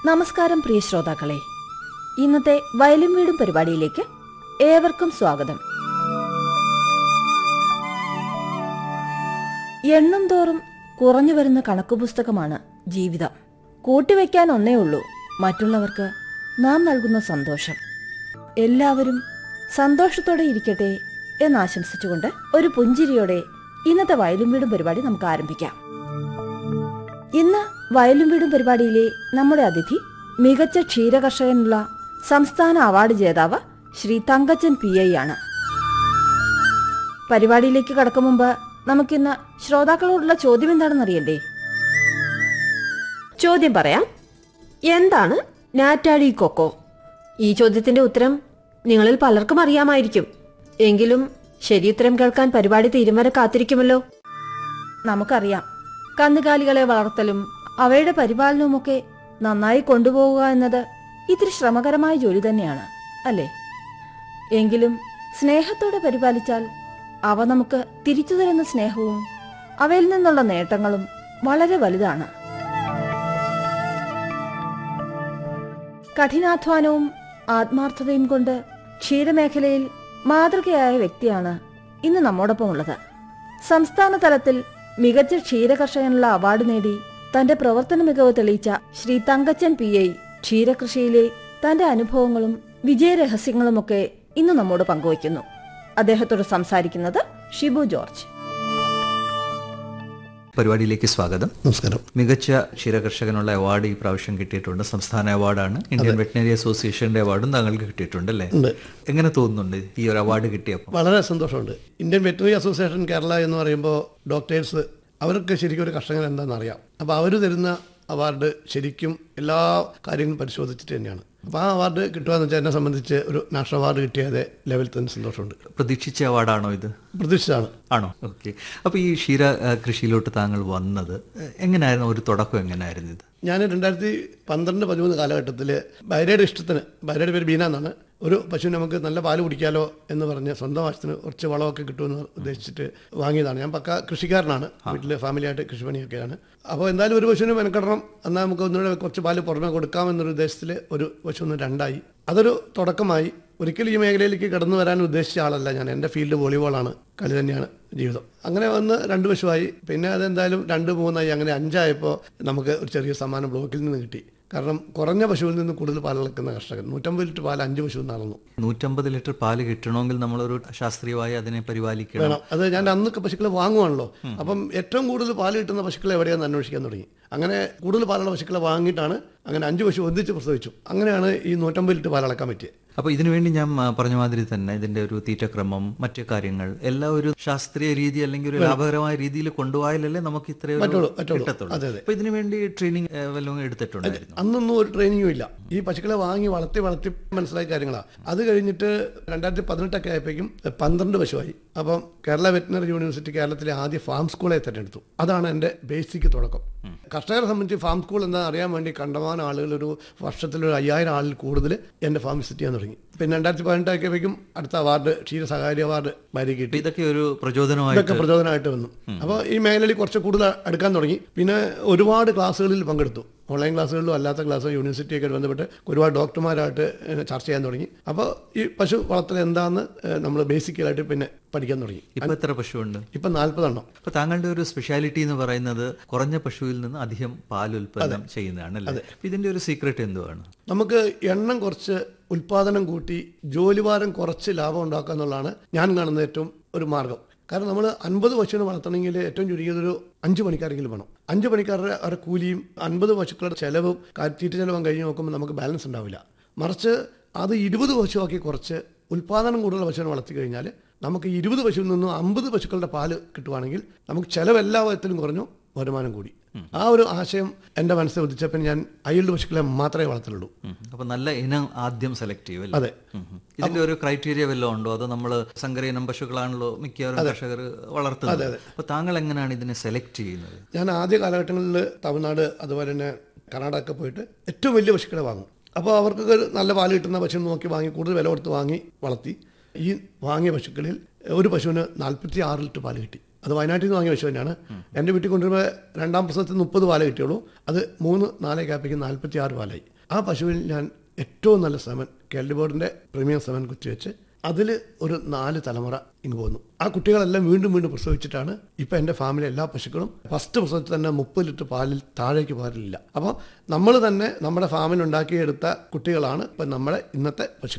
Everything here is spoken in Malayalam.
നമസ്കാരം പ്രിയ ശ്രോതാക്കളെ ഇന്നത്തെ വയലും വീടും പരിപാടിയിലേക്ക് ഏവർക്കും സ്വാഗതം എണ്ണം തോറും കുറഞ്ഞു വരുന്ന കണക്കുപുസ്തകമാണ് ജീവിതം കൂട്ടിവെക്കാൻ ഒന്നേ ഉള്ളൂ മറ്റുള്ളവർക്ക് നാം നൽകുന്ന സന്തോഷം എല്ലാവരും സന്തോഷത്തോടെ ഇരിക്കട്ടെ എന്നാശംസിച്ചുകൊണ്ട് ഒരു പുഞ്ചിരിയോടെ ഇന്നത്തെ വയലും വീടും പരിപാടി നമുക്ക് ആരംഭിക്കാം ഇന്ന് വയലും വീടും പരിപാടിയിലെ നമ്മുടെ അതിഥി മികച്ച ക്ഷീരകർഷകനുള്ള സംസ്ഥാന അവാർഡ് ജേതാവ് ശ്രീ തങ്കച്ചൻ പി ഐ ആണ് പരിപാടിയിലേക്ക് കടക്കും മുമ്പ് നമുക്കിന്ന് ശ്രോതാക്കളോടുള്ള ചോദ്യം എന്താണെന്ന് അറിയണ്ടേ ചോദ്യം പറയാം എന്താണ് നാറ്റാഡി കൊക്കോ ഈ ചോദ്യത്തിന്റെ ഉത്തരം നിങ്ങളിൽ പലർക്കും അറിയാമായിരിക്കും എങ്കിലും ശരിയുത്തരം കേൾക്കാൻ പരിപാടി തീരും വരെ കാത്തിരിക്കുമല്ലോ നമുക്കറിയാം കന്നുകാലികളെ വളർത്തലും അവയുടെ പരിപാലനവുമൊക്കെ നന്നായി കൊണ്ടുപോകുക എന്നത് ഇത്തിരി ശ്രമകരമായ ജോലി തന്നെയാണ് അല്ലേ എങ്കിലും സ്നേഹത്തോടെ പരിപാലിച്ചാൽ അവ നമുക്ക് തിരിച്ചു തരുന്ന സ്നേഹവും അവയിൽ നിന്നുള്ള നേട്ടങ്ങളും വളരെ വലുതാണ് കഠിനാധ്വാനവും ആത്മാർത്ഥതയും കൊണ്ട് ക്ഷീരമേഖലയിൽ മാതൃകയായ വ്യക്തിയാണ് ഇന്ന് നമ്മോടൊപ്പം ഉള്ളത് സംസ്ഥാന തലത്തിൽ മികച്ച ക്ഷീരകർഷകനുള്ള അവാർഡ് നേടി തന്റെ പ്രവർത്തന മികവ് തെളിയിച്ച ശ്രീ തങ്കച്ചൻ പി ഐ ക്ഷീരകൃഷിയിലെ തന്റെ അനുഭവങ്ങളും വിജയരഹസ്യങ്ങളുമൊക്കെ ഇന്ന് നമ്മോട് പങ്കുവയ്ക്കുന്നു അദ്ദേഹത്തോട് സംസാരിക്കുന്നത് ഷിബു ജോർജ് പരിപാടിയിലേക്ക് സ്വാഗതം നമസ്കാരം മികച്ച ക്ഷീരകർഷകനുള്ള അവാർഡ് ഈ പ്രാവശ്യം കിട്ടിയിട്ടുണ്ട് സംസ്ഥാന അവാർഡാണ് ഇന്ത്യൻ വെറ്റിനറി അസോസിയേഷന്റെ അവാർഡും താങ്കൾക്ക് കിട്ടിയിട്ടുണ്ട് അല്ലേ ഉണ്ട് എങ്ങനെ തോന്നുന്നുണ്ട് ഈ ഒരു അവാർഡ് കിട്ടിയപ്പോൾ വളരെ സന്തോഷമുണ്ട് ഇന്ത്യൻ വെറ്ററിനറി അസോസിയേഷൻ കേരള എന്ന് പറയുമ്പോൾ ഡോക്ടേഴ്സ് അവർക്ക് ശരിക്കും ഒരു കർഷകൻ എന്താണെന്ന് അറിയാം അപ്പോൾ അവർ തരുന്ന അവാർഡ് ശരിക്കും എല്ലാ കാര്യങ്ങളും പരിശോധിച്ചിട്ട് തന്നെയാണ് അപ്പോൾ ആ അവാർഡ് കിട്ടുക എന്ന് വെച്ചാൽ എന്നെ സംബന്ധിച്ച് ഒരു നാഷണൽ അവാർഡ് കിട്ടിയത് ലെവലിൽ തന്നെ സന്തോഷമുണ്ട് പ്രതീക്ഷിച്ച അവാർഡാണോ ഇത് പ്രതീക്ഷിച്ചതാണ് ആണോ ഓക്കെ അപ്പോൾ ഈ ക്ഷീര ആ, കൃഷിയിലോട്ട് താങ്കൾ വന്നത് എ, എങ്ങനെയായിരുന്നു ഒരു തുടക്കം എങ്ങനെയായിരുന്നു ഇത് ഞാൻ രണ്ടായിരത്തി പന്ത്രണ്ട് പതിമൂന്ന് കാലഘട്ടത്തിൽ ഭാര്യയുടെ ഇഷ്ടത്തിന് ഭാര്യയുടെ പേര് ബീന എന്നാണ് ഒരു പശുവിന് നമുക്ക് നല്ല പാല് കുടിക്കാലോ എന്ന് പറഞ്ഞ് സ്വന്തം ആവശ്യത്തിന് കുറച്ച് വളമൊക്കെ കിട്ടുമെന്ന് ഉദ്ദേശിച്ചിട്ട് വാങ്ങിയതാണ് ഞാൻ പക്ക കൃഷിക്കാരനാണ് വീട്ടിൽ ഫാമിലിയായിട്ട് കൃഷിപ്പണിയൊക്കെയാണ് അപ്പോൾ എന്തായാലും ഒരു പശുവിന് മെനക്കെടണം എന്നാൽ നമുക്ക് ഒന്നുകൂടെ കുറച്ച് പാല് പുറമെ കൊടുക്കാമെന്നൊരു ഉദ്ദേശത്തിൽ ഒരു പശു ഒന്ന് രണ്ടായി അതൊരു തുടക്കമായി ഒരിക്കലും ഈ മേഖലയിലേക്ക് കടന്നു വരാൻ ഉദ്ദേശിച്ച ആളല്ല ഞാൻ എൻ്റെ ഫീൽഡ് വോളിബോളാണ് കളി തന്നെയാണ് ജീവിതം അങ്ങനെ വന്ന് രണ്ട് പശുവായി പിന്നെ അതെന്തായാലും രണ്ട് മൂന്നായി അങ്ങനെ അഞ്ചായപ്പോൾ നമുക്ക് ഒരു ചെറിയ സമ്മാനം ബ്ലോക്കിൽ നിന്ന് കിട്ടി കാരണം കുറഞ്ഞ പശുവിൽ നിന്ന് കൂടുതൽ പാലിളക്കുന്ന കർഷകൻ നൂറ്റമ്പത് ലിറ്റർ പാൽ അഞ്ച് പശു നടന്നു നൂറ്റമ്പത് ലിറ്റർ പാല് കിട്ടണമെങ്കിൽ നമ്മളൊരു ശാസ്ത്രീയമായി അതിനെ പരിപാലിക്കണം വേണം അത് ഞാൻ അന്നൊക്കെ പശുക്കളെ വാങ്ങുവാണല്ലോ അപ്പം ഏറ്റവും കൂടുതൽ പാല് കിട്ടുന്ന പശുക്കളെ എവിടെയാണെന്ന് അന്വേഷിക്കാൻ തുടങ്ങി അങ്ങനെ കൂടുതൽ പാലുള്ള പശുക്കളെ വാങ്ങിയിട്ടാണ് അങ്ങനെ അഞ്ച് പശു ഒന്നിച്ച് പ്രസവിച്ചു അങ്ങനെയാണ് ഈ നൂറ്റമ്പത് ലിറ്റർ പാൽ അളക്കാൻ പറ്റിയത് അപ്പോൾ ഇതിനു വേണ്ടി ഞാൻ ആ, പറഞ്ഞ മാതിരി തന്നെ ഇതിന്റെ ഒരു തീറ്റക്രമം മറ്റു കാര്യങ്ങൾ എല്ലാം ഒരു ശാസ്ത്രീയ രീതി അല്ലെങ്കിൽ ഒരു ലാഭകരമായ രീതിയിൽ കൊണ്ടുപോയാലല്ലേ നമുക്ക് ഇത്രയും പറ്റുള്ളൂ, പറ്റുള്ളൂ. കിട്ടത്തുള്ളൂ അതെ, അതെ. അപ്പൊ ഇതിനു വേണ്ടി ട്രെയിനിങ് വല്ലതും എടുത്തിട്ടുണ്ടായിരുന്നു അന്നൊന്നും ഒരു ട്രെയിനിങ്ങും ഇല്ല ഈ പശുക്കളെ വാങ്ങി വളർത്തി വളർത്തി മനസ്സിലായ കാര്യങ്ങളാണ് അത് കഴിഞ്ഞിട്ട് രണ്ടായിരത്തി പതിനെട്ടൊക്കെ ആയപ്പോഴേക്കും പന്ത്രണ്ട് പശുവായി അപ്പം കേരള വെറ്റിനറി യൂണിവേഴ്സിറ്റി കേരളത്തിലെ ആദ്യ ഫാം സ്കൂളെ തിരഞ്ഞെടുത്തു അതാണ് എൻ്റെ ബേസിക് തുടക്കം കർഷകരെ സംബന്ധിച്ച് ഫാം സ്കൂൾ എന്താ അറിയാൻ വേണ്ടി കണ്ടമാനം ആളുകൾ ഒരു വർഷത്തിൽ ഒരു അയ്യായിരം ആളിൽ കൂടുതൽ എൻ്റെ ഫാം വിസിറ്റ് ചെയ്യാൻ തുടങ്ങി പിന്നെ രണ്ടായിരത്തി പതിനെട്ടാക്കിയപ്പോഴേക്കും അടുത്ത അവാർഡ് ക്ഷീര സഹകാരി അവാർഡ് ഭാര്യ കിട്ടി അപ്പൊ ഇതൊക്കെ ഒരു പ്രചോദനമായിട്ട് ഇതൊക്കെ പ്രചോദനമായിട്ട് വന്നു അപ്പോൾ ഈ മേഖലയിൽ കുറച്ച് കൂടുതൽ അടുക്കാൻ തുടങ്ങി പിന്നെ ഒരുപാട് ക്ലാസ്സുകളിൽ പങ്കെടുത്തു ഓൺലൈൻ ക്ലാസ്സുകളിലും അല്ലാത്ത ക്ലാസ്സും യൂണിവേഴ്സിറ്റിയൊക്കെ ബന്ധപ്പെട്ട് ഒരുപാട് ഡോക്ടർമാരായിട്ട് ഏഹ്, ചർച്ച ചെയ്യാൻ തുടങ്ങി അപ്പോൾ ഈ പശു വളർത്തൽ എന്താണെന്ന് നമ്മൾ ബേസിക്കലായിട്ട് പിന്നെ പഠിക്കാൻ തുടങ്ങി ഇപ്പൊ എത്ര പശുവുണ്ട് ഇപ്പം നാൽപ്പതെണ്ണം അപ്പൊ താങ്കളുടെ ഒരു സ്പെഷ്യാലിറ്റി എന്ന് പറയുന്നത് കുറഞ്ഞ പശുവിൽ നിന്ന് അധികം പാൽ ഉൽപ്പന്നം ചെയ്യുന്നതാണ് അല്ലേ അപ്പൊ ഇതിന്റെ ഒരു സീക്രട്ട് എന്തുവാണ് നമുക്ക് എണ്ണം കുറച്ച് ഉൽപാദനം കൂട്ടി ജോലിഭാരം കുറച്ച് ലാഭം ഉണ്ടാക്കുക എന്നുള്ളതാണ് ഞാൻ കാണുന്ന ഏറ്റവും ഒരു മാർഗം കാരണം നമ്മൾ അൻപത് പശുവിനെ വളർത്തണമെങ്കിൽ ഏറ്റവും ചുരുങ്ങിയത് ഒരു അഞ്ച് പണിക്കാരെങ്കിലും വേണം അഞ്ച് പണിക്കാരുടെ അവരുടെ കൂലിയും അൻപത് പശുക്കളുടെ ചെലവും കാ- തീറ്റ ചെലവും കഴിഞ്ഞ് നോക്കുമ്പോൾ നമുക്ക് ബാലൻസ് ഉണ്ടാവില്ല മറിച്ച് അത് ഇരുപത് പശുവാക്കി കുറച്ച് ഉൽപാദനം കൂടുതലുള്ള പശുവിനെ വളർത്തി കഴിഞ്ഞാൽ നമുക്ക് ഇരുപത് പശുവിൽ നിന്നും അമ്പത് പശുക്കളുടെ പാല് കിട്ടുവാണെങ്കിൽ നമുക്ക് ചെലവ് എല്ലാ വിധത്തിലും കുറഞ്ഞു വരുമാനം കൂടി ആ ഒരു ആശയം എൻ്റെ മനസ്സിൽ ഉദിച്ചപ്പോൾ ഞാൻ അയ്യൽഡ് പശുക്കളെ മാത്രമേ വളർത്തുള്ളൂ ഉം. അപ്പൊ നല്ല ഇനം ആദ്യം സെലക്ട് ചെയ്യും അല്ലേ അതെ ഉം ഉം. ഇതിന്റെ ഒരു ക്രൈറ്റീരിയ വല്ലതും ഉണ്ടോ അതോ നമ്മൾ സങ്കര ഇനം പശുക്കളാണല്ലോ മിക്കവാറും കർഷകർ വളർത്തുന്നത് അപ്പൊ താങ്കൾ എങ്ങനെയാണ് ഇതിനെ സെലക്ട് ചെയ്യുന്നത് ഞാൻ ആദ്യ കാലഘട്ടങ്ങളിൽ തമിഴ്നാട് അതുപോലെ തന്നെ കർണാടക ഒക്കെ പോയിട്ട് ഏറ്റവും വലിയ പശുക്കളെ വാങ്ങും അപ്പോൾ അവർക്ക് ഒരു നല്ല പാല് കിട്ടുന്ന പശു നോക്കി വാങ്ങി കൂടുതൽ വില കൊടുത്ത് വാങ്ങി വളർത്തി ഈ വാങ്ങിയ പശുക്കളിൽ ഒരു പശുവിന് നാൽപ്പത്തി ആറ് ലിറ്റർ പാല് കിട്ടി അത് വയനാട്ടിൽ നിന്ന് വാങ്ങിയ പശു തന്നെയാണ് എൻ്റെ വീട്ടിൽ കൊണ്ടുവരുമ്പോൾ രണ്ടാം പ്രസവത്തിൽ മുപ്പത് പാല് കിട്ടിയുള്ളൂ അത് മൂന്ന് നാലേ കാപ്പിക്ക് നാൽപ്പത്തി ആറ് പാലായി ആ പശുവിൽ ഞാൻ ഏറ്റവും നല്ല സെമൻ കേരള ബോർഡിൻ്റെ പ്രീമിയം സെമൻ കുത്തിവെച്ച് അതിൽ ഒരു നാല് തലമുറ ഇങ്ങ് പോന്നു ആ കുട്ടികളെല്ലാം വീണ്ടും വീണ്ടും പ്രസവിച്ചിട്ടാണ് ഇപ്പം എൻ്റെ ഫാമിലെ എല്ലാ പശുക്കളും ഫസ്റ്റ് പ്രസവത്തിൽ തന്നെ മുപ്പത് ലിറ്റർ പാലിൽ താഴേക്ക് പാലില്ല അപ്പോൾ നമ്മൾ തന്നെ നമ്മുടെ ഫാമിൽ ഉണ്ടാക്കിയെടുത്ത കുട്ടികളാണ് ഇപ്പം നമ്മുടെ ഇന്നത്തെ പശു